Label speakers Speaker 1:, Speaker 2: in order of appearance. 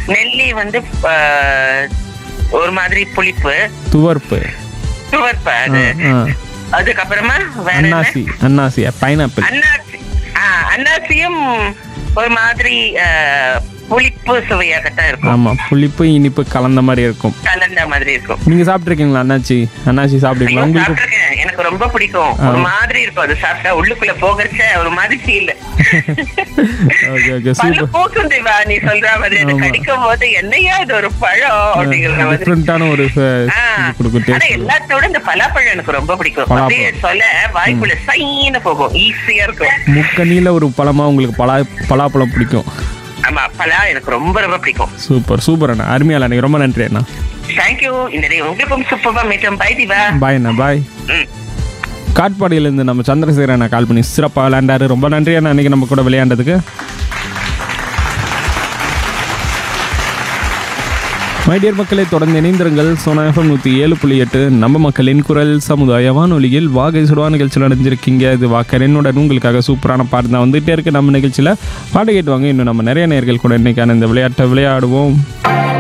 Speaker 1: நெல்லி வந்து ஆ, ஒரு மாதிரி புளிப்பு
Speaker 2: துவர்ப்பு
Speaker 1: துவர்ப்பு
Speaker 2: ஆ,
Speaker 1: அது
Speaker 2: ஆ.
Speaker 1: அதுக்கப்புறமா வேற என்ன
Speaker 2: அன்னாசி அன்னாசி பைனாப்பிள்
Speaker 1: அன்னாசி ஆ, அன்னாசியும் ஒரு மாதிரி ஆ, புளிப்பு சுவையாகத்தான் இருக்கும்
Speaker 2: ஆமா புளிப்பு இனிப்பு கலந்த மாதிரி இருக்கும்
Speaker 1: கலந்த மாதிரி இருக்கும்
Speaker 2: நீங்க சாப்பிட்ருக்கீங்களா அண்ணாச்சி அண்ணாச்சி சாப்பிட்ருக்கீங்களா
Speaker 1: ஐயோ,
Speaker 2: உங்களுக்கு
Speaker 1: சாப்பிட்டிருக்கேன். எனக்கு ரொம்ப பிடிக்கும் ஒரு மாதிரி இருக்கும் அது சாப்பிட்டா உள்ளுக்குள்ள போகிறச்ச ஒரு மாதிரி ஃபீல்
Speaker 2: ஓகே ஓகே
Speaker 1: பல்லு
Speaker 2: சூப்பர்
Speaker 1: பூக்கும் தேவா நீ சொல்ற மாதிரி அது
Speaker 2: ஆமா.
Speaker 1: கடிக்கும் போது என்னையா இது ஒரு பழம் அப்படிங்கிற மாதிரி
Speaker 2: டிஃப்ரெண்டான ஒரு ஃப-
Speaker 1: ஆ,
Speaker 2: இது கொடுக்கும்
Speaker 1: ஆனா
Speaker 2: டேஸ்ட்
Speaker 1: எல்லாத்தோட இந்த பலாப்பழம் எனக்கு ரொம்ப பிடிக்கும்
Speaker 2: பலாப்பழம்.
Speaker 1: அப்படியே சொல்ல வாய்க்குள்ள சைன்னு போகும் ஈஸியா இருக்கும்
Speaker 2: முக்கணியில் ஒரு பழமா உங்களுக்கு பலா பலாப்பழம் பிடிக்கும்
Speaker 1: ஆமா பலா எனக்கு ரொம்ப ரொம்ப பிடிக்கும்
Speaker 2: சூப்பர் சூப்பர் அண்ணா அருமையா அண்ணா ரொம்ப நன்றி அண்ணா
Speaker 1: தேங்க்யூ இந்த day உங்களுக்கும் சூப்பரா மீட்டும் பை திவா
Speaker 2: பாய் அண்ணா பாய்
Speaker 1: ம்
Speaker 2: காட்பாடியிலேருந்து நம்ம சந்திரசேகர் அண்ணா கால் பண்ணி சிறப்பாக விளையாண்டாரு ரொம்ப நன்றி அண்ணா இன்னைக்கு நம்ம கூட விளையாண்டதுக்கு மைடியர் மக்களை தொடர்ந்து இணைந்திருங்கள் சோனா எஃப்எம் நூற்றி ஏழு புள்ளி எட்டு நம்ம மக்களின் குரல் சமுதாய வானொலியில் வாகை சுடுவா நிகழ்ச்சியில் அடைஞ்சிருக்கீங்க இது வாக்கரனோட உங்களுக்காக சூப்பரான பாட்டு தான் வந்துகிட்டே இருக்கு நம்ம நிகழ்ச்சியில் பாட்டு கேட்டு வாங்க இன்னும் நம்ம நிறைய நேர்கள் கூட இன்னைக்கான இந்த விளையாட்டை விளையாடுவோம்